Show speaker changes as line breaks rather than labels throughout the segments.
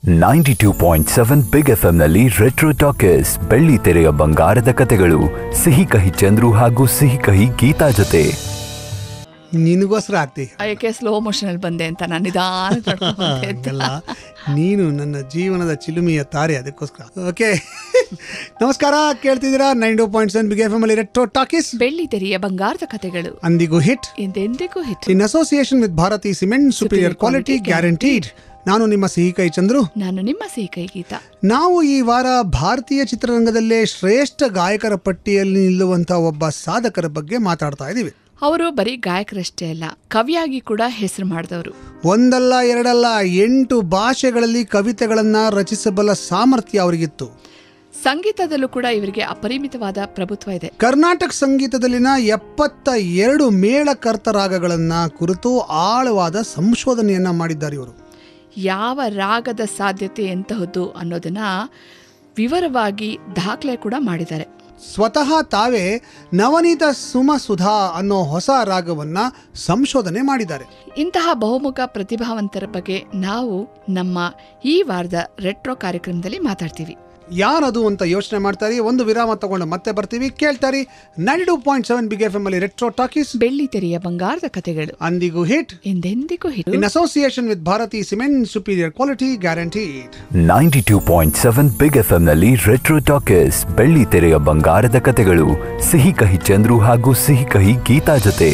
Ninety two point seven big F ನಲ್ಲಿ retro talkies ಬೆಳ್ಳಿ ತೆರೆಯ ಬಂಗಾರದ ಕತೆಗಳು ಸಿಹಿ ಕಹಿ ಚಂದ್ರು ಹಾಗೂ ಸಿಹಿ ಕಹಿ ಗೀತಾ ಜೊತೆ
ನಿನಗೋಸ್ಕರ ಆಗ್ತಿ
ಯಾಕೆ ಸ್ಲೋ ಮೋಷನ್ ಅಲ್ಲಿ ಬಂದೆ ಅಂತ ನಾನು ನಿಧಾನ
ಹಂಗಲ್ಲ ನೀನು ನನ್ನ ಜೀವನದ ಚಿಲುಮೆಯ ತಾರೆ ಅದಕ್ಕೋಸ್ಕರ ಓಕೆ ನಮಸ್ಕಾರ ಕೇಳ್ತಿದ್ದೀರಾ nine two point seven big F M ಅಲ್ಲಿ ರೆಟ್ರೋ ಟಾಕೀಸ್
ಬೆಳ್ಳಿ ತೆರೆಯ ಬಂಗಾರದ ಕಥೆಗಳು
ಅಂದಿಗೂ ಹಿಟ್
ಎಂದೆಂದಿಗೂ hit
in association with Bharathi cement superior quality guaranteed ನಾನು ನಿಮ್ಮ ಸಿಹಿ ಕೈ ಚಂದ್ರು
ನಾನು ನಿಮ್ಮ ಸಿಹಿ ಕೈ ಗೀತ
ನಾವು ಈ ವಾರ ಭಾರತೀಯ ಚಿತ್ರರಂಗದಲ್ಲೇ ಶ್ರೇಷ್ಠ ಗಾಯಕರ ಪಟ್ಟಿಯಲ್ಲಿ ನಿಲ್ಲುವಂತ ಒಬ್ಬ ಸಾಧಕರ ಬಗ್ಗೆ ಮಾತಾಡ್ತಾ ಇದ್ದೀವಿ
ಅವರು ಬರೀ ಗಾಯಕರಷ್ಟೇ ಅಲ್ಲ ಕವಿಯಾಗಿ ಕೂಡ ಹೆಸರು ಮಾಡಿದವರು
ಒಂದಲ್ಲ ಎರಡಲ್ಲ ಎಂಟು ಭಾಷೆಗಳಲ್ಲಿ ಕವಿತೆಗಳನ್ನ ರಚಿಸಬಲ್ಲ ಸಾಮರ್ಥ್ಯ ಅವರಿಗಿತ್ತು
ಸಂಗೀತದಲ್ಲೂ ಕೂಡ ಇವರಿಗೆ ಅಪರಿಮಿತವಾದ ಪ್ರಭುತ್ವ ಇದೆ
ಕರ್ನಾಟಕ ಸಂಗೀತದಲ್ಲಿನ ಎಪ್ಪತ್ತ ಎರಡು ಮೇಳಕರ್ತ ರಾಗಗಳನ್ನ ಕುರಿತು ಆಳವಾದ ಸಂಶೋಧನೆಯನ್ನ ಮಾಡಿದ್ದಾರೆ ಇವರು
ಯಾವ ರಾಗದ ಸಾಧ್ಯತೆ ಎಂತಹದ್ದು ಅನ್ನೋದನ್ನ ವಿವರವಾಗಿ ದಾಖಲೆ ಕೂಡ ಮಾಡಿದ್ದಾರೆ
ಸ್ವತಃ ತಾವೇ ನವನೀತ ಸುಮ ಸುಧಾ ಅನ್ನೋ ಹೊಸ ರಾಗವನ್ನ ಸಂಶೋಧನೆ ಮಾಡಿದ್ದಾರೆ
ಇಂತಹ ಬಹುಮುಖ ಪ್ರತಿಭಾವಂತರ ಬಗ್ಗೆ ನಾವು ನಮ್ಮ ಈ ವಾರದ ರೆಟ್ರೋ ಕಾರ್ಯಕ್ರಮದಲ್ಲಿ ಮಾತಾಡ್ತೀವಿ
ಯಾರದು ಅಂತ ಯೋಚನೆ ಮಾಡ್ತಾರೆ ಒಂದು ವಿರಾಮ ತಗೊಂಡು ಮತ್ತೆ ಬರ್ತೀವಿ ಕೇಳ್ತಾರಿ ninety two point seven big F M ಅಲ್ಲಿ ರೆಟ್ರೋ ಟಾಕೀಸ್
ಬೆಳ್ಳಿ ತೆರೆಯ ಬಂಗಾರದ ಕಥೆಗಳು
ಅಂದಿಗೂ ಹಿಟ್
ಎಂದೆಂದಿಗೂ hit
in association with Bharathi cement superior quality guaranteed
ninety two point seven big F ನಲ್ಲಿ ರೆಟ್ರೋ ಟಾಕೀಸ್ ಬೆಳ್ಳಿ ತೆರೆಯ ಬಂಗಾರದ ಕತೆಗಳು ಸಿಹಿ ಕಹಿ ಚಂದ್ರು ಹಾಗೂ ಸಿಹಿ ಕಹಿ ಗೀತಾ ಜೊತೆ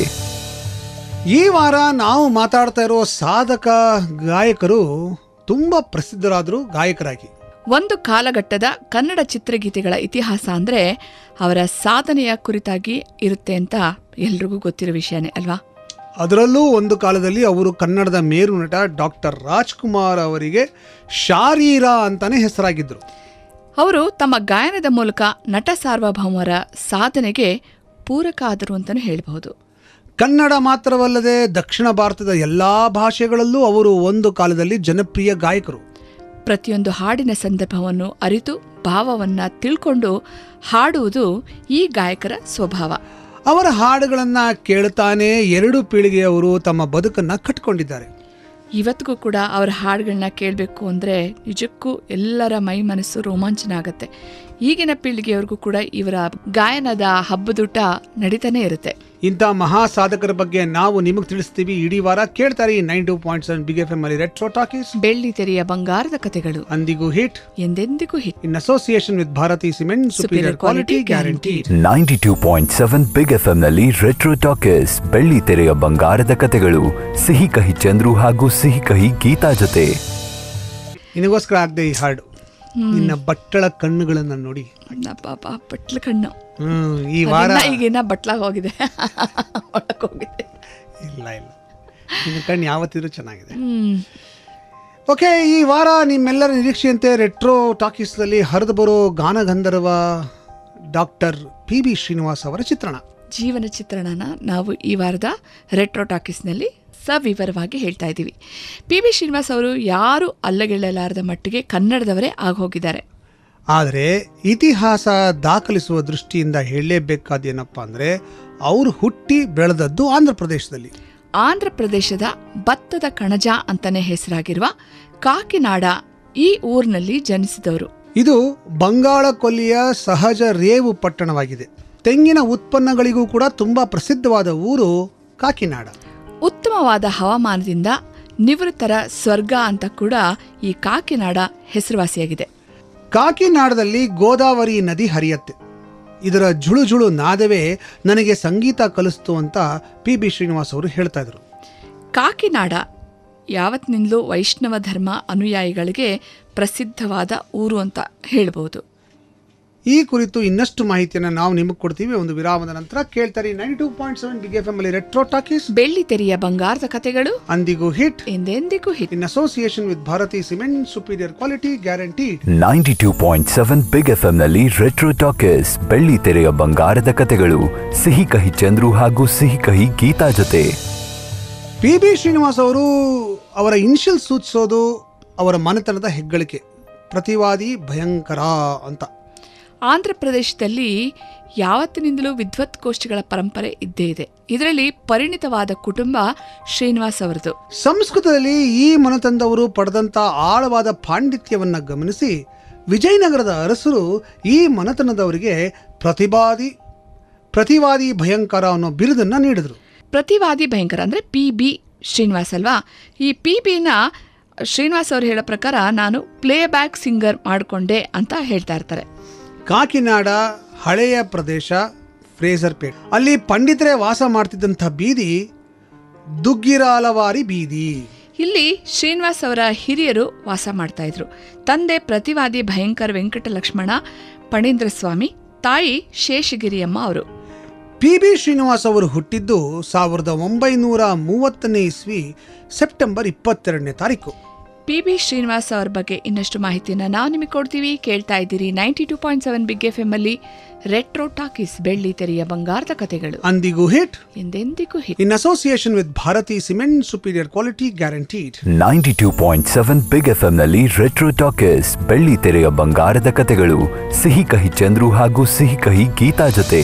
ಈ ವಾರ ನಾವು ಮಾತಾಡ್ತಾ ಇರೋ ಸಾಧಕ ಗಾಯಕರು ತುಂಬಾ ಪ್ರಸಿದ್ಧರಾದರು ಗಾಯಕರಾಗಿ
ಒಂದು ಕಾಲಘಟ್ಟದ ಕನ್ನಡ ಚಿತ್ರಗೀತೆಗಳ ಇತಿಹಾಸ ಅಂದ್ರೆ ಅವರ ಸಾಧನೆಯ ಕುರಿತಾಗಿ ಇರುತ್ತೆ ಅಂತ ಎಲ್ರಿಗೂ ಗೊತ್ತಿರೋ ವಿಷಯನೇ ಅಲ್ವಾ
ಅದರಲ್ಲೂ ಒಂದು ಕಾಲದಲ್ಲಿ ಅವರು ಕನ್ನಡದ ಮೇರು ನಟ ಡಾಕ್ಟರ್ ರಾಜ್ಕುಮಾರ್ ಅವರಿಗೆ ಶಾರೀರ ಅಂತಾನೆ ಹೆಸರಾಗಿದ್ದರು
ಅವರು ತಮ್ಮ ಗಾಯನದ ಮೂಲಕ ನಟ ಸಾರ್ವಭೌಮರ ಸಾಧನೆಗೆ ಪೂರಕ ಆದರು ಅಂತಲೂ ಹೇಳಬಹುದು
ಕನ್ನಡ ಮಾತ್ರವಲ್ಲದೆ ದಕ್ಷಿಣ ಭಾರತದ ಎಲ್ಲಾ ಭಾಷೆಗಳಲ್ಲೂ ಅವರು ಒಂದು ಕಾಲದಲ್ಲಿ ಜನಪ್ರಿಯ ಗಾಯಕರು
ಪ್ರತಿಯೊಂದು ಹಾಡಿನ ಸಂದರ್ಭವನ್ನು ಅರಿತು ಭಾವವನ್ನ ತಿಳ್ಕೊಂಡು ಹಾಡುವುದು ಈ ಗಾಯಕರ ಸ್ವಭಾವ
ಅವರ ಹಾಡುಗಳನ್ನ ಕೇಳುತ್ತಾನೆ ಎರಡು ಪೀಳಿಗೆಯವರು ತಮ್ಮ ಬದುಕನ್ನ ಕಟ್ಟಿಕೊಂಡಿದ್ದಾರೆ
ಇವತ್ತಿಗೂ ಕೂಡ ಅವರ ಹಾಡುಗಳನ್ನ ಕೇಳಬೇಕು ಅಂದರೆ ನಿಜಕ್ಕೂ ಎಲ್ಲರ ಮೈ ಮನಸ್ಸು ರೋಮಾಂಚನ ಆಗುತ್ತೆ ಈಗಿನ ಪೀಳಿಗೆಯವ್ರಿಗೂ ಕೂಡ ಇವರ ಗಾಯನದ ಹಬ್ಬದೂಟ ನಡೀತಾನೆ ಇರುತ್ತೆ
ಇಂಥ ಮಹಾ ಸಾಧಕರ ಬಗ್ಗೆ ನಾವು ನಿಮಗೆ ತಿಳಿಸ್ತೀವಿ ಇಡೀ ವಾರ ಕೇಳ್ತಾರೆ nine two point seven big F M ಅಲ್ಲಿ ರೆಟ್ರೋ ಟಾಕೀಸ್
ಬೆಳ್ಳಿ ತೆರೆಯ ಬಂಗಾರದ ಕಥೆಗಳು
ಅಂದಿಗೂ ಹಿಟ್
ಎಂದೆಂದಿಗೂ hit
in association with Bharathi cement superior quality guaranteed
ninety two point seven big F ನಲ್ಲಿ ರೆಟ್ರೋ ಟಾಕೀಸ್ ಬೆಳ್ಳಿ ತೆರೆಯ ಬಂಗಾರದ ಕತೆಗಳು ಸಿಹಿ ಕಹಿ ಚಂದ್ರು ಹಾಗೂ ಸಿಹಿ ಕಹಿ ಗೀತಾ ಜೊತೆ
ನಿನಗೋಸ್ಕರ ಆಗದೆ ಈ ಹಾಡು ನಿನ್ನ ಬಟ್ಟಳ ಕಣ್ಣುಗಳನ್ನ ನೋಡಿ
ಪಾಪ ಬಟ್ಲ ಕಣ್ಣು
ಹ್ಮ್ ಈ ವಾರ
ಅದನ್ನ ಈಗಿನ ಬಟ್ಲಾಗ ಹೋಗಿದೆ ಒಳಗ್ ಹೋಗಿದೆ
ಇಲ್ಲ ಇಲ್ಲ ನಿನ್ನ ಕಣ್ಣು ಯಾವತ್ತಿದ್ರೂ ಚೆನ್ನಾಗಿದೆ
ಹ್ಮ್
ಓಕೆ ಈ ವಾರ ನಿಮ್ಮೆಲ್ಲರ ನಿರೀಕ್ಷೆಯಂತೆ ರೆಟ್ರೋ ಟಾಕೀಸ್ನಲ್ಲಿ ಹರಿದು ಬರೋ ಗಾನಗಂಧರ್ವ ಡಾಕ್ಟರ್ ಪಿ ಬಿ ಶ್ರೀನಿವಾಸ್ ಅವರ ಚಿತ್ರಣ
ಜೀವನ ಚಿತ್ರಣನ ನಾವು ಈ ವಾರದ ರೆಟ್ರೋ ಟಾಕೀಸ್ನಲ್ಲಿ ಸವಿವರವಾಗಿ ಹೇಳ್ತಾ ಇದ್ದೀವಿ ಪಿ ಬಿ ಶ್ರೀನಿವಾಸ್ ಅವರು ಯಾರು ಅಲ್ಲಗೆಳ್ಳಲಾರದ ಮಟ್ಟಿಗೆ ಕನ್ನಡದವರೇ ಆಗೋಗಿದ್ದಾರೆ
ಆದರೆ ಇತಿಹಾಸ ದಾಖಲಿಸುವ ದೃಷ್ಟಿಯಿಂದ ಹೇಳಲೇಬೇಕಾದ ಏನಪ್ಪ ಅಂದರೆ ಅವರು ಹುಟ್ಟಿ ಬೆಳೆದದ್ದು ಆಂಧ್ರ ಪ್ರದೇಶದಲ್ಲಿ
ಆಂಧ್ರ ಪ್ರದೇಶದ ಭತ್ತದ ಕಣಜ ಅಂತಾನೆ ಹೆಸರಾಗಿರುವ ಕಾಕಿನಾಡ ಈ ಊರಿನಲ್ಲಿ ಜನಿಸಿದವರು
ಇದು ಬಂಗಾಳ ಕೊಲ್ಲಿಯ ಸಹಜ ರೇವು ಪಟ್ಟಣವಾಗಿದೆ ತೆಂಗಿನ ಉತ್ಪನ್ನಗಳಿಗೂ ಕೂಡ ತುಂಬ ಪ್ರಸಿದ್ಧವಾದ ಊರು ಕಾಕಿನಾಡ
ಉತ್ತಮವಾದ ಹವಾಮಾನದಿಂದ ನಿವೃತ್ತರ ಸ್ವರ್ಗ ಅಂತ ಕೂಡ ಈ ಕಾಕಿನಾಡ ಹೆಸರುವಾಸಿಯಾಗಿದೆ
ಕಾಕಿನಾಡದಲ್ಲಿ ಗೋದಾವರಿ ನದಿ ಹರಿಯತ್ತೆ ಇದರ ಜುಳು ಜುಳು ನಾದವೇ ನನಗೆ ಸಂಗೀತ ಕಲಿಸ್ತು ಅಂತ ಪಿ ಬಿ ಶ್ರೀನಿವಾಸ್ ಅವರು ಹೇಳ್ತಾ ಇದ್ರು
ಕಾಕಿನಾಡ ಯಾವತ್ತಿನಿಂದಲೂ ವೈಷ್ಣವ ಧರ್ಮ ಅನುಯಾಯಿಗಳಿಗೆ ಪ್ರಸಿದ್ಧವಾದ ಊರು ಅಂತ ಹೇಳ್ಬೋದು
ಈ ಕುರಿತು ಇನ್ನಷ್ಟು ಮಾಹಿತಿಯನ್ನು ನಾವು ನಿಮಗೆ ಕೊಡ್ತೀವಿ ಒಂದು ವಿರಾಮದ ನಂತರ ಕೇಳ್ತಾರೆ ninety two point seven big F M ಅಲ್ಲಿ ರೆಟ್ರೋ ಟಾಕೀಸ್
ಬೆಳ್ಳಿ ತೆರೆಯ ಬಂಗಾರದ ಕಥೆಗಳು
ಅಂದಿಗೂ ಹಿಟ್
ಎಂದೆಂದಿಗೂ hit
in association with Bharathi cement superior quality guaranteed
ninety two point seven big F ನಲ್ಲಿ ರೆಟ್ರೋ ಟಾಕೀಸ್ ಬೆಳ್ಳಿ ತೆರೆಯ ಬಂಗಾರದ ಕತೆಗಳು ಸಿಹಿ ಕಹಿ ಚಂದ್ರು ಹಾಗೂ ಸಿಹಿ ಕಹಿ ಗೀತಾ ಜೊತೆ
ಪಿ ಬಿ ಶ್ರೀನಿವಾಸ್ ಅವರು ಅವರ ಇನಿಷಿಯಲ್ ಸೂಚಿಸೋದು ಅವರ ಮನೆತನದ ಹೆಗ್ಗಳಿಕೆ ಪ್ರತಿವಾದಿ ಭಯಂಕರ ಅಂತ
ಆಂಧ್ರ ಪ್ರದೇಶದಲ್ಲಿ ಯಾವತ್ತಿನಿಂದಲೂ ವಿದ್ವತ್ಗೋಷ್ಠಿಗಳ ಪರಂಪರೆ ಇದ್ದೇ ಇದೆ ಇದರಲ್ಲಿ ಪರಿಣಿತವಾದ ಕುಟುಂಬ ಶ್ರೀನಿವಾಸ್ ಅವರದು
ಸಂಸ್ಕೃತದಲ್ಲಿ ಈ ಮನತಂದವರು ಪಡೆದಂತ ಆಳವಾದ ಪಾಂಡಿತ್ಯವನ್ನ ಗಮನಿಸಿ ವಿಜಯನಗರದ ಅರಸರು ಈ ಮನತನದವರಿಗೆ ಪ್ರತಿವಾದಿ ಪ್ರತಿವಾದಿ ಭಯಂಕರ ಅನ್ನೋ ಬಿರುದನ್ನ ನೀಡಿದ್ರು
ಪ್ರತಿವಾದಿ ಭಯಂಕರ ಅಂದರೆ ಪಿ ಬಿ ಶ್ರೀನಿವಾಸ್ ಅಲ್ವಾ ಈ ಪಿ ಬಿನ ಶ್ರೀನಿವಾಸ್ ಅವರು ಹೇಳೋ ಪ್ರಕಾರ ನಾನು ಪ್ಲೇಬ್ಯಾಕ್ ಸಿಂಗರ್ ಮಾಡಿಕೊಂಡೆ ಅಂತ ಹೇಳ್ತಾ ಇರ್ತಾರೆ
ಕಾಕಿನಾಡ ಹಳೆಯ ಪ್ರದೇಶ ಫ್ರೇಜರ್ಪೇಟ್ ಅಲ್ಲಿ ಪಂಡಿತರೇ ವಾಸ ಮಾಡ್ತಿದ್ದಂಥ ಬೀದಿ ದುಗ್ಗಿರಾಲವಾರಿ ಬೀದಿ
ಇಲ್ಲಿ ಶ್ರೀನಿವಾಸ್ ಅವರ ಹಿರಿಯರು ವಾಸ ಮಾಡ್ತಾ ಇದ್ರು ತಂದೆ ಪ್ರತಿವಾದಿ ಭಯಂಕರ ವೆಂಕಟ ಲಕ್ಷ್ಮಣ ಪಣೀಂದ್ರ ಸ್ವಾಮಿ ತಾಯಿ ಶೇಷಗಿರಿಯಮ್ಮ ಅವರು
ಪಿ ಬಿ ಶ್ರೀನಿವಾಸ್ ಅವರು ಹುಟ್ಟಿದ್ದು ಸಾವಿರದ ಒಂಬೈನೂರ ಮೂವತ್ತನೇ ಇಸ್ವಿ ಸೆಪ್ಟೆಂಬರ್ ಇಪ್ಪತ್ತೆರಡನೇ ತಾರೀಕು
ಪಿ ಬಿ ಶ್ರೀನಿವಾಸ್ ಅವ್ರ ಬಗ್ಗೆ ಇನ್ನಷ್ಟು ಮಾಹಿತಿಯನ್ನು ನಾವು ನಿಮಗೆ ಕೊಡ್ತೀವಿ ಕೇಳ್ತಾ ಇದ್ದೀರಿ ninety two point seven big F M ಅಲ್ಲಿ ರೆಟ್ರೋ ಟಾಕೀಸ್ ಬೆಳ್ಳಿ ತೆರೆಯ ಬಂಗಾರದ ಕಥೆಗಳು
ಅಂದಿಗೂ ಹಿಟ್
ಎಂದೆಂದಿಗೂ hit
in association with Bharathi cement superior quality guaranteed
ninety two point seven big F ನಲ್ಲಿ ರೆಟ್ರೋ ಟಾಕೀಸ್ ಬೆಳ್ಳಿ ತೆರೆಯ ಬಂಗಾರದ ಕಥೆಗಳು ಸಿಹಿ ಕಹಿ ಚಂದ್ರು ಹಾಗೂ ಸಿಹಿ ಕಹಿ ಗೀತಾ ಜೊತೆ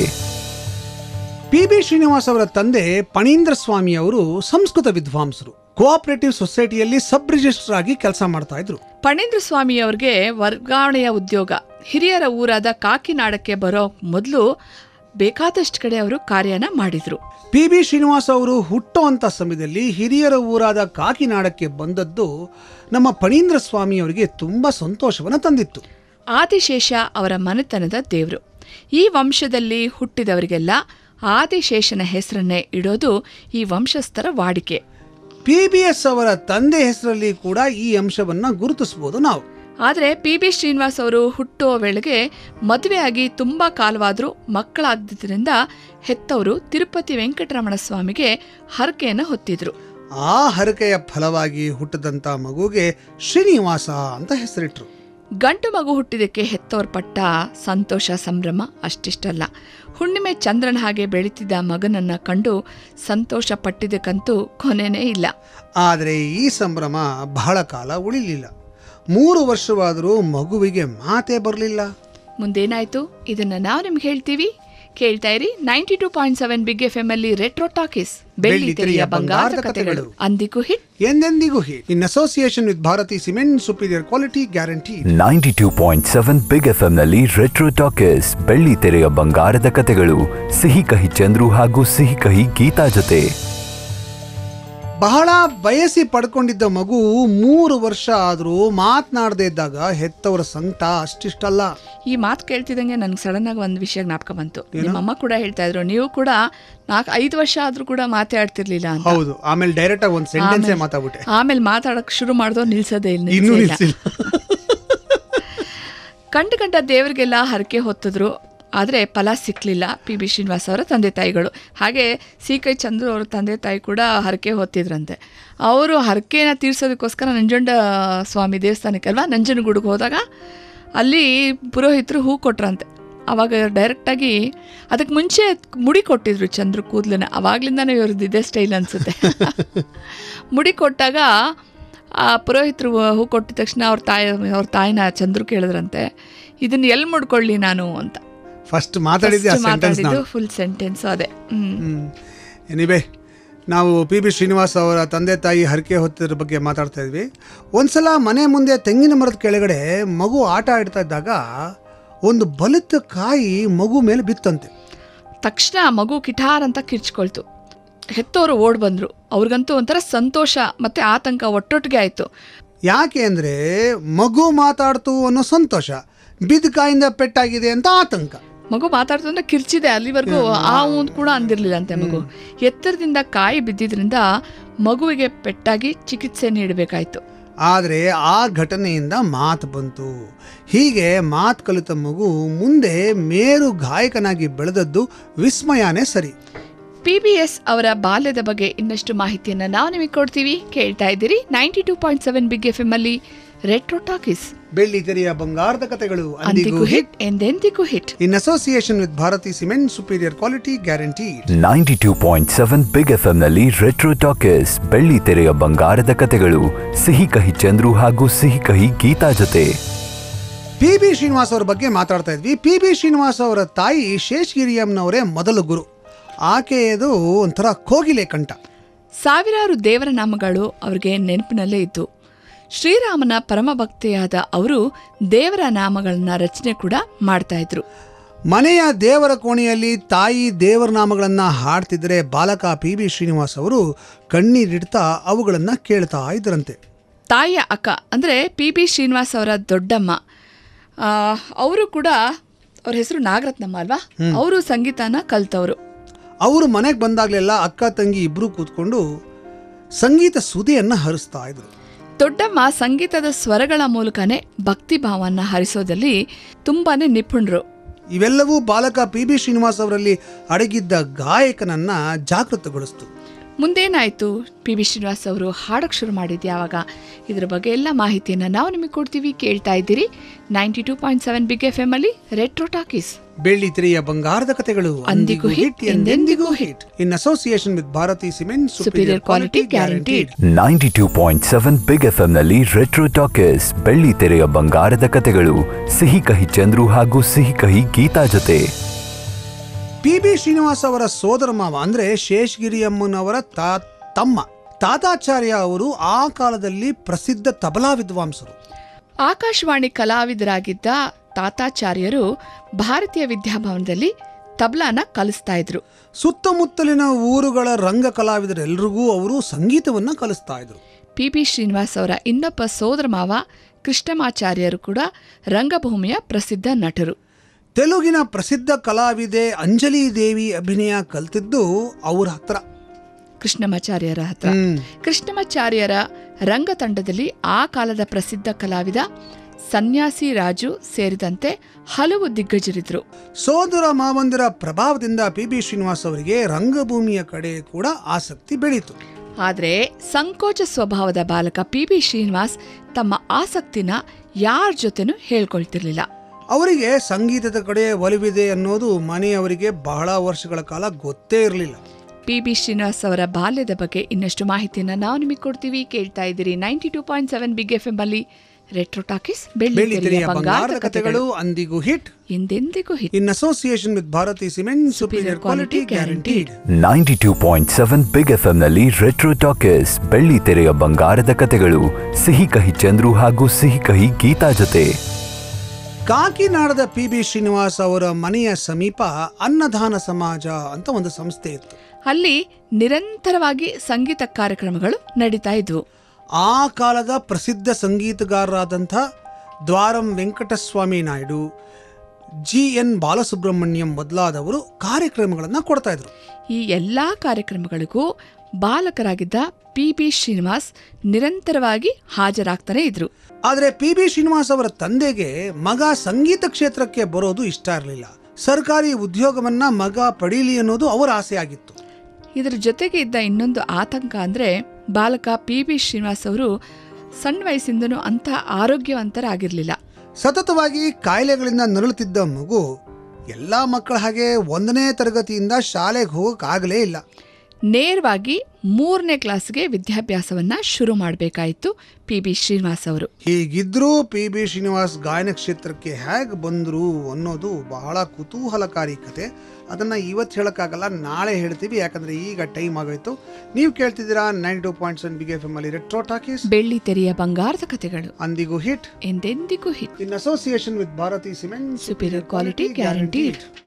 ಪಿ ಬಿ ಶ್ರೀನಿವಾಸ್ ಅವರ ತಂದೆ ಪಣೀಂದ್ರ ಸ್ವಾಮಿ ಅವರು ಸಂಸ್ಕೃತ ವಿದ್ವಾಂಸರು ಕೋಆಪರೇಟಿವ್ ಸೊಸೈಟಿಯಲ್ಲಿ ಸಬ್ ರಿಜಿಸ್ಟರ್ ಆಗಿ ಕೆಲಸ ಮಾಡ್ತಾ ಇದ್ರು
ಪಣೀಂದ್ರ ಸ್ವಾಮಿ ಅವ್ರಿಗೆ ವರ್ಗಾವಣೆಯ ಉದ್ಯೋಗ ಹಿರಿಯರ ಊರಾದ ಕಾಕಿನಾಡಕ್ಕೆ ಬರೋ ಮೊದಲು ಬೇಕಾದಷ್ಟು ಕಡೆ ಅವರು ಕಾರ್ಯನ ಮಾಡಿದ್ರು
ಪಿ ಬಿ ಶ್ರೀನಿವಾಸ್ ಅವರು ಹುಟ್ಟುವಂತ ಸಮಯದಲ್ಲಿ ಹಿರಿಯರ ಊರಾದ ಕಾಕಿನಾಡಕ್ಕೆ ಬಂದದ್ದು ನಮ್ಮ ಪಣೀಂದ್ರ ಸ್ವಾಮಿ ಅವರಿಗೆ ತುಂಬಾ ಸಂತೋಷವನ್ನು ತಂದಿತ್ತು
ಆದಿಶೇಷ ಅವರ ಮನೆತನದ ದೇವರು ಈ ವಂಶದಲ್ಲಿ ಹುಟ್ಟಿದವರಿಗೆಲ್ಲ ಆದಿಶೇಷನ ಹೆಸರನ್ನೇ ಇಡೋದು ಈ ವಂಶಸ್ಥರ ವಾಡಿಕೆ
ಪಿ ಬಿ ಎಸ್ ಅವರ ತಂದೆ ಹೆಸರಲ್ಲಿ ಕೂಡ ಈ ಅಂಶವನ್ನ ಗುರುತಿಸಬಹುದು ನಾವು
ಆದರೆ ಪಿ ಬಿ ಶ್ರೀನಿವಾಸ್ ಅವರು ಹುಟ್ಟುವ ವೇಳೆಗೆ ಮದುವೆಯಾಗಿ ತುಂಬ ಕಾಲವಾದರೂ ಮಕ್ಕಳಾಗದಿದ್ದರಿಂದ ಹೆತ್ತವರು ತಿರುಪತಿ ವೆಂಕಟರಮಣ ಸ್ವಾಮಿಗೆ ಹರಕೆಯನ್ನು ಹೊತ್ತಿದ್ರು
ಆ ಹರಕೆಯ ಫಲವಾಗಿ ಹುಟ್ಟಿದಂತ ಮಗುಗೆ ಶ್ರೀನಿವಾಸ ಅಂತ ಹೆಸರಿಟ್ರು
ಗಂಡು ಮಗು ಹುಟ್ಟಿದಕ್ಕೆ ಹೆತ್ತೋರ್ ಪಟ್ಟ ಸಂತೋಷ ಸಂಭ್ರಮ ಅಷ್ಟಿಷ್ಟಲ್ಲ ಹುಣ್ಣಿಮೆ ಚಂದ್ರನ ಹಾಗೆ ಬೆಳೀತಿದ್ದ ಮಗನನ್ನ ಕಂಡು ಸಂತೋಷ ಪಟ್ಟಿದ್ದಕ್ಕಂತೂ ಕೊನೆನೇ ಇಲ್ಲ
ಆದರೆ ಈ ಸಂಭ್ರಮ ಬಹಳ ಕಾಲ ಉಳಿಲಿಲ್ಲ ಮೂರು ವರ್ಷವಾದರೂ ಮಗುವಿಗೆ ಮಾತೇ ಬರಲಿಲ್ಲ
ಮುಂದೇನಾಯ್ತು ಇದನ್ನ ನಾವು ನಿಮ್ಗೆ ಹೇಳ್ತೀವಿ ಕೇಳ್ತಾ ಇರಿ ninety two point seven big F M ಅಲ್ಲಿ ರೆಟ್ರೋ ಟಾಕೀಸ್ ಬೆಳ್ಳಿ ತೆರೆಯ ಬಂಗಾರದ ಕಥೆಗಳು ಅಂದಿಗೂ ಹಿಟ್
ಎಂದೆಂದಿಗೂ hit in association with Bharathi cement superior quality guarantee
ninety two point seven big F ನಲ್ಲಿ ರೆಟ್ರೋ ಟಾಕೀಸ್ ಬೆಳ್ಳಿ ತೆರೆಯ ಬಂಗಾರದ ಕಥೆಗಳು ಸಿಹಿ ಕಹಿ ಚಂದ್ರು ಹಾಗೂ ಸಿಹಿ ಕಹಿ ಗೀತಾ ಜೊತೆ
ಬಹಳ ಬಯಸಿ ಪಡ್ಕೊಂಡಿದ್ದ ಮಗು ಮೂರು ವರ್ಷ ಆದರೂ ಮಾತನಾಡದೇ ಇದ್ದಾಗ ಹೆತ್ತವರ ಸಂಕಟ ಅಷ್ಟಿಷ್ಟಲ್ಲ
ಈ ಮಾತು ಕೇಳ್ತಿದ್ದಂಗೆ ನನ್ಗೆ ಸಡನ್ ಆಗಿ ಒಂದು ವಿಷಯ ಜ್ಞಾಪಕ ಬಂತು ನಿಮ್ಮಮ್ಮ ಕೂಡ ಹೇಳ್ತಾ ಇದ್ರು ನೀವು ಕೂಡ ನಾಲ್ಕು ಐದು ವರ್ಷ ಆದ್ರೂ ಕೂಡ ಮಾತಾಡ್ತಿರ್ಲಿಲ್ಲ ಅಂತ
ಹೌದು ಆಮೇಲೆ ಡೈರೆಕ್ಟ್ ಆಗಿ ಒಂದು ಸೆಂಟೆನ್ಸೇ ಮಾತಾಡ್ಬಿಟ್ಟೆ
ಆಮೇಲೆ ಮಾತಾಡಕ್ ಶುರು ಮಾಡ್ದೋ ನಿಲ್ಸೋದೇ ಇಲ್ಲ
ಇನ್ನೂ
ನಿಲ್ಸೇ ಇಲ್ಲ.
ನಿಲ್ಸಿಲ್ಲ
ಕಂಡು ಕಂಡ ದೇವರಿಗೆಲ್ಲ ಹರಕೆ ಹೊತ್ತಿದ್ರು ಆದರೆ ಫಲ ಸಿಕ್ಕಲಿಲ್ಲ ಪಿ ಬಿ ಶ್ರೀನಿವಾಸ್ ಅವರ ತಂದೆ ತಾಯಿಗಳು ಹಾಗೆ ಸಿ ಕೈ ಚಂದ್ರು ಅವರ ತಂದೆ ತಾಯಿ ಕೂಡ ಹರಕೆ ಹೊತ್ತಿದ್ರಂತೆ ಅವರು ಹರಕೆನ ತೀರ್ಸೋದಕ್ಕೋಸ್ಕರ ನಂಜುಂಡ ಸ್ವಾಮಿ ದೇವಸ್ಥಾನಕ್ಕೆ ಅಲ್ವಾ ನಂಜನಗೂಡಿಗೆ ಹೋದಾಗ ಅಲ್ಲಿ ಪುರೋಹಿತರು ಹೂ ಕೊಟ್ರಂತೆ ಅವಾಗ ಡೈರೆಕ್ಟಾಗಿ ಅದಕ್ಕೆ ಮುಂಚೆ ಮುಡಿ ಕೊಟ್ಟಿದ್ರು ಚಂದ್ರು ಕೂದಲನ್ನ ಅವಾಗ್ಲಿಂದಾನೇ ಇವ್ರದ್ದು ಇದೇ ಸ್ಟೈಲ್ ಅನಿಸುತ್ತೆ ಮುಡಿ ಕೊಟ್ಟಾಗ ಆ ಪುರೋಹಿತರು ಹೂ ಕೊಟ್ಟಿದ ತಕ್ಷಣ ಅವ್ರ ತಾಯಿ ಅವ್ರ ತಾಯಿನ ಚಂದ್ರು ಕೇಳಿದ್ರಂತೆ ಇದನ್ನ ಎಲ್ಲಿ ಮುಡ್ಕೊಳ್ಳಿ ನಾನು ಅಂತ
ಫಸ್ಟ್ ಮಾತಾಡಿದ್ದೆ ಆ
First
ಸೆಂಟೆನ್ಸ್
ಮಾತಾಡಿದ್ದು ಫುಲ್ ಸೆಂಟೆನ್ಸ್ ಅದೇ ಹ್ಮ್
ಎನಿವೆ ನಾವು ಪಿ ಬಿ ಶ್ರೀನಿವಾಸ್ ಅವರ ತಂದೆ ತಾಯಿ ಹರಕೆ ಹೊತ್ತಿದ್ರ ಬಗ್ಗೆ ಮಾತಾಡ್ತಾ ಇದ್ವಿ ಒಂದ್ಸಲ ಮನೆ ಮುಂದೆ ತೆಂಗಿನ ಮರದ ಕೆಳಗಡೆ ಮಗು ಆಟ ಆಡ್ತಾ ಇದ್ದಾಗ ಒಂದು ಬಲಿತ ಕಾಯಿ ಮಗು ಮೇಲೆ ಬಿತ್ತಂತೆ
ತಕ್ಷಣ ಮಗು ಕಿಠಾರ್ ಅಂತ ಕಿರ್ಚ್ಕೊಳ್ತು ಹೆತ್ತವರು ಓಡ್ ಬಂದ್ರು ಅವ್ರಿಗಂತೂ ಒಂಥರ ಸಂತೋಷ ಮತ್ತೆ ಆತಂಕ ಒಟ್ಟೊಟ್ಟಿಗೆ ಆಯ್ತು
ಯಾಕೆ ಅಂದರೆ ಮಗು ಮಾತಾಡ್ತು ಅನ್ನೋ ಸಂತೋಷ ಬಿದ್ದ ಕಾಯಿಂದ ಪೆಟ್ಟಾಗಿದೆ ಅಂತ ಆತಂಕ
ಮಗು ಮಾತಾಡ್ತು ಅಂದ್ರೆ ಕಿರ್ಚಿದೆ ಅಲ್ಲಿವರೆಗೂ ಆ ಊಂದ್ ಕೂಡ ಅಂದಿರ್ಲಿಲ್ಲ ಅಂತೆ ಮಗು ಎತ್ತರದಿಂದ ಕಾಯಿ ಬಿದ್ದಿದ್ರಿಂದ ಮಗುವಿಗೆ ಪೆಟ್ಟಾಗಿ ಚಿಕಿತ್ಸೆ ನೀಡಬೇಕಾಯ್ತು
ಆದರೆ ಆ ಘಟನೆಯಿಂದ ಮಾತು ಬಂತು ಹೀಗೆ ಮಾತು ಕಲಿತ ಮಗು ಮುಂದೆ ಮೇರು ಗಾಯಕನಾಗಿ ಬೆಳೆದದ್ದು ವಿಸ್ಮಯನೇ ಸರಿ
ಪಿ ಬಿ ಎಸ್ ಅವರ ಬಾಲ್ಯದ ಬಗ್ಗೆ ಇನ್ನಷ್ಟು ಮಾಹಿತಿಯನ್ನ ನಾವು ನಿಮಗೆ ಕೊಡ್ತೀವಿ ಕೇಳ್ತಾ ಇದ್ದೀರಿ ninety two point seven big F M ಅಲ್ಲಿ ರೆಟ್ರೋ ಟಾಕೀಸ್
ಬೆಳ್ಳಿ ತೆರೆಯ ಬಂಗಾರದ ಕಥೆಗಳು
ಅಂದಿಗೂ ಹಿಟ್ ಎಂದೆಂದಿಗೂ hit
in association with Bharathi cement superior quality guarantee
ninety two point seven big F ನಲ್ಲಿ ರೆಟ್ರೋ ಟಾಕೀಸ್ ಬೆಳ್ಳಿ ತೆರೆಯ ಬಂಗಾರದ ಕಥೆಗಳು ಸಿಹಿ ಕಹಿ ಚಂದ್ರು ಹಾಗೂ ಸಿಹಿ ಕಹಿ ಗೀತಾ ಜೊತೆ
ಪಿ ಬಿ ಶ್ರೀನಿವಾಸ್ ಅವ್ರ ಬಗ್ಗೆ ಮಾತಾಡ್ತಾ ಇದ್ವಿ ಪಿ ಬಿ ಶ್ರೀನಿವಾಸ್ ಅವರ ತಾಯಿ ಶೇಷಗಿರಿಯಮ್ಮನವರೇ ಮೊದಲ ಗುರು ಆಕೆಯದು ಒಂಥರ ಕೋಗಿಲೆ ಕಂಠ
ಸಾವಿರಾರು ದೇವರ ನಾಮಗಳು ಅವರಿಗೆ ನೆನಪಿನಲ್ಲೇ ಇದ್ದು ಶ್ರೀರಾಮನ ಪರಮಭಕ್ತೆಯಾದ ಅವರು ದೇವರ ನಾಮಗಳನ್ನ ರಚನೆ ಕೂಡ ಮಾಡ್ತಾ ಇದ್ರು
ಮನೆಯ ದೇವರ ಕೋಣೆಯಲ್ಲಿ ತಾಯಿ ದೇವರ ನಾಮಗಳನ್ನು ಹಾಡ್ತಿದ್ರೆ ಬಾಲಕ ಪಿ ಬಿ ಶ್ರೀನಿವಾಸ್ ಅವರು ಕಣ್ಣೀರಿಡ್ತಾ ಅವುಗಳನ್ನು ಕೇಳ್ತಾ ಇದ್ರಂತೆ
ತಾಯಿಯ ಅಕ್ಕ ಅಂದರೆ ಪಿ ಬಿ ಶ್ರೀನಿವಾಸ್ ಅವರ ದೊಡ್ಡಮ್ಮ ಆ, ಅವರು ಕೂಡ ಅವ್ರ ಹೆಸರು ನಾಗರತ್ನಮ್ಮ ಅಲ್ವಾ ಅವರು ಸಂಗೀತನ ಕಲ್ತವರು
ಅವರು ಮನೆಗೆ ಬಂದಾಗಲೆಲ್ಲ ಅಕ್ಕ ತಂಗಿ ಇಬ್ಬರು ಕೂತ್ಕೊಂಡು ಸಂಗೀತ ಸುದಿಯನ್ನು ಹರಿಸ್ತಾ ಇದ್ರು
ದೊಡ್ಡಮ್ಮ ಸಂಗೀತದ ಸ್ವರಗಳ ಮೂಲಕನೇ ಭಕ್ತಿ ಭಾವನ ಹರಿಸೋದಲ್ಲಿ ತುಂಬಾನೇ ನಿಪುಣರು
ಇವೆಲ್ಲವೂ ಬಾಲಕ ಪಿ ಬಿ ಶ್ರೀನಿವಾಸ್ ಅವರಲ್ಲಿ ಅಡಗಿದ್ದ ಗಾಯಕನನ್ನ ಜಾಗೃತಗೊಳಿಸ್ತು
ಮುಂದೇನಾಯಿತು ಪಿ ಬಿ ಶ್ರೀನಿವಾಸ್ ಅವರು ಹಾಡೋಕ್ಕೆ ಶುರು ಮಾಡಿದ್ದು ಯಾವಾಗ ಇದ್ರ ಬಗ್ಗೆ ಎಲ್ಲ ಮಾಹಿತಿಯನ್ನು ನಾವು ನಿಮಗೆ ಕೊಡ್ತೀವಿ ಕೇಳ್ತಾ ಇದ್ದೀರಿ ninety two point seven big F M ಅಲ್ಲಿ ರೆಟ್ರೋ ಟಾಕೀಸ್
ಬೆಳ್ಳಿ ತೆರೆಯ ಬಂಗಾರದ ಕಥೆಗಳು
ಅಂದಿಗೂ hit, ಎಂದೆಂದಿಗೂ
hit in association with Bharathi cement
Superior quality guaranteed.
Ninety two point seven big F ನಲ್ಲಿ ರೆಟ್ರೋ ಟಾಕೀಸ್ ಬೆಳ್ಳಿ ತೆರೆಯ ಬಂಗಾರದ ಕಥೆಗಳು ಸಿಹಿ ಕಹಿ ಚಂದ್ರು ಹಾಗೂ ಸಿಹಿ ಕಹಿ ಗೀತಾ ಜೊತೆ
ಪಿ ಬಿ ಶ್ರೀನಿವಾಸ್ ಅವರ ಸೋದರ ಮಾವ ಅಂದ್ರೆ ಶೇಷಗಿರಿ ಅಮ್ಮನವರ ತಾ ತಮ್ಮ ತಾತಾಚಾರ್ಯ ಅವರು ಆ ಕಾಲದಲ್ಲಿ ಪ್ರಸಿದ್ಧ ತಬಲಾ ವಿದ್ವಾಂಸರು
ಆಕಾಶವಾಣಿ ಕಲಾವಿದರಾಗಿದ್ದ ತಾತಾಚಾರ್ಯರು ಭಾರತೀಯ ವಿದ್ಯಾಭವನದಲ್ಲಿ ತಬ್ಲಾನ ಕಲಿಸ್ತಾ ಇದ್ರು
ಸುತ್ತಮುತ್ತಲಿನ ಊರುಗಳ ರಂಗ ಕಲಾವಿದರೆಲ್ಲರಿಗೂ ಅವರು ಸಂಗೀತವನ್ನ ಕಲಿಸ್ತಾ ಇದ್ರು
ಪಿ ಬಿ ಶ್ರೀನಿವಾಸ್ ಅವರ ಇನ್ನೊಬ್ಬ ಸೋದರ ಮಾವ ಕೃಷ್ಣಮಾಚಾರ್ಯರು ಕೂಡ ರಂಗಭೂಮಿಯ ಪ್ರಸಿದ್ಧ ನಟರು
ತೆಲುಗಿನ ಪ್ರಸಿದ್ಧ ಕಲಾವಿದೆ ಅಂಜಲಿ ದೇವಿ ಅಭಿನಯ ಕಲ್ತಿದ್ದು ಅವ್ರ ಹತ್ರ
ಕೃಷ್ಣಮಾಚಾರ್ಯರ ಹತ್ರ
ಹ್ಮ್.
ಕೃಷ್ಣಮಾಚಾರ್ಯರ ರಂಗತಂಡದಲ್ಲಿ ಆ ಕಾಲದ ಪ್ರಸಿದ್ಧ ಕಲಾವಿದ ಸನ್ಯಾಸಿ ರಾಜು ಸೇರಿದಂತೆ ಹಲವು ದಿಗ್ಗಜರಿದ್ರು
ಸೋದರ ಮಾವಂದಿರ ಪ್ರಭಾವದಿಂದ ಪಿ ಬಿ ಶ್ರೀನಿವಾಸ್ ಅವರಿಗೆ ರಂಗಭೂಮಿಯ ಕಡೆ ಕೂಡ ಆಸಕ್ತಿ ಬೆಳೀತು
ಆದರೆ ಸಂಕೋಚ ಸ್ವಭಾವದ ಬಾಲಕ ಪಿ ಬಿ ಶ್ರೀನಿವಾಸ್ ತಮ್ಮ ಆಸಕ್ತಿನ ಯಾರ ಜೊತೆನೂ ಹೇಳ್ಕೊಳ್ತಿರ್ಲಿಲ್ಲ
ಅವರಿಗೆ ಸಂಗೀತದ ಕಡೆ ಒಲವಿದೆ ಅನ್ನೋದು ಮನೆಯವರಿಗೆ ಬಹಳ ವರ್ಷಗಳ ಕಾಲ ಗೊತ್ತೇ ಇರಲಿಲ್ಲ
ಪಿ ಬಿ ಶ್ರೀನಿವಾಸ್ ಅವರ ಬಾಲ್ಯದ ಬಗ್ಗೆ ಇನ್ನಷ್ಟು ಮಾಹಿತಿಯನ್ನ ನಾವು ನಿಮಗೆ ಕೊಡ್ತೀವಿ ಕೇಳ್ತಾ ಇದ್ದೀರಿ ninety two point seven big F M ಅಲ್ಲಿ ರೆಟ್ರೋ ಟಾಕೀಸ್
ಬೆಳ್ಳಿ
ಬೆಳ್ಳಿ
ತೆರೆಯ
ತೆರೆಯ
ಬಂಗಾರದ ಕಥೆಗಳು ಅಂದಿಗೂ ಹಿಟ್
ಎಂದೆಂದಿಗೂ hit
in association with Bharathi cement superior quality guaranteed
ninety two point seven big F ನಲ್ಲಿ ರೆಟ್ರೋ ಟಾಕೀಸ್ ಬೆಳ್ಳಿ ತೆರೆಯ ಬಂಗಾರದ ಕಥೆಗಳು ಸಿಹಿ ಕಹಿ ಚಂದ್ರು ಹಾಗೂ ಸಿಹಿ ಕಹಿ ಗೀತಾ ಜೊತೆ
ಕಾಕಿನಾಡದ ಪಿ ಬಿ ಶ್ರೀನಿವಾಸ್ ಅವರ ಮನೆಯ ಸಮೀಪ ಅನ್ನದಾನ ಸಮಾಜ ಅಂತ ಒಂದು ಸಂಸ್ಥೆ ಇತ್ತು
ಅಲ್ಲಿ ನಿರಂತರವಾಗಿ ಸಂಗೀತ ಕಾರ್ಯಕ್ರಮಗಳು ನಡೀತಾ ಇದ್ವು
ಆ ಕಾಲದ ಪ್ರಸಿದ್ಧ ಸಂಗೀತಗಾರರಾದಂಥ ದ್ವಾರಂ ವೆಂಕಟಸ್ವಾಮಿ ನಾಯ್ಡು ಜಿ ಎನ್ ಬಾಲಸುಬ್ರಹ್ಮಣ್ಯಂ ಮೊದಲಾದವರು ಕಾರ್ಯಕ್ರಮಗಳನ್ನು ಕೊಡ್ತಾ ಇದ್ರು
ಈ ಎಲ್ಲ ಕಾರ್ಯಕ್ರಮಗಳಿಗೂ ಬಾಲಕರಾಗಿದ್ದ ಪಿ ಬಿ ಶ್ರೀನಿವಾಸ್ ನಿರಂತರವಾಗಿ ಹಾಜರಾಗ್ತಾನೆ ಇದ್ರು
ಆದರೆ ಪಿ ಬಿ ಶ್ರೀನಿವಾಸ್ ಅವರ ತಂದೆಗೆ ಮಗ ಸಂಗೀತ ಕ್ಷೇತ್ರಕ್ಕೆ ಬರೋದು ಇಷ್ಟ ಇರಲಿಲ್ಲ ಸರ್ಕಾರಿ ಉದ್ಯೋಗವನ್ನ ಮಗ ಪಡೀಲಿ ಅನ್ನೋದು ಅವರ ಆಸೆ ಆಗಿತ್ತು
ಇದರ ಜೊತೆಗೆ ಇದ್ದ ಇನ್ನೊಂದು ಆತಂಕ ಅಂದರೆ ಬಾಲಕ ಪಿ ಬಿ ಶ್ರೀನಿವಾಸ್ ಅವರು ಸಣ್ಣ ವಯಸ್ಸಿಂದನೂ ಅಂಥ ಆರೋಗ್ಯವಂತರಾಗಿರಲಿಲ್ಲ
ಸತತವಾಗಿ ಕಾಯಿಲೆಗಳಿಂದ ನರಳುತ್ತಿದ್ದ ಮಗು ಎಲ್ಲ ಮಕ್ಕಳ ಹಾಗೆ ಒಂದನೇ ತರಗತಿಯಿಂದ ಶಾಲೆಗೆ ಹೋಗೋಕ್ಕಾಗಲೇ ಇಲ್ಲ
ನೇರವಾಗಿ ಮೂರನೇ ಕ್ಲಾಸ್ಗೆ ವಿದ್ಯಾಭ್ಯಾಸವನ್ನ ಶುರು ಮಾಡಬೇಕಾಯಿತು ಪಿ ಬಿ ಶ್ರೀನಿವಾಸ್ ಅವರು
ಹೀಗಿದ್ರೂ ಪಿ ಬಿ ಶ್ರೀನಿವಾಸ್ ಗಾಯನ ಕ್ಷೇತ್ರಕ್ಕೆ ಹೇಗೆ ಬಂದರು ಅನ್ನೋದು ಬಹಳ ಕುತೂಹಲಕಾರಿ ಕತೆ ಅದನ್ನು ಇವತ್ತು ಹೇಳೋಕ್ಕಾಗಲ್ಲ ನಾಳೆ ಹೇಳ್ತೀವಿ ಯಾಕಂದರೆ ಈಗ ಟೈಮ್ ಆಗೋಯ್ತು ನೀವು ಕೇಳ್ತಿದ್ದೀರಾ nine two point seven big F M ಅಲ್ಲಿ ರೆಟ್ರೋ ಟಾಕೀಸ್
ಬೆಳ್ಳಿ ತೆರೆಯ ಬಂಗಾರದ ಕಥೆಗಳು
ಅಂದಿಗೂ ಹಿಟ್
ಎಂದೆಂದಿಗೂ hit
in association with Bharathi cement
Superior quality guaranteed.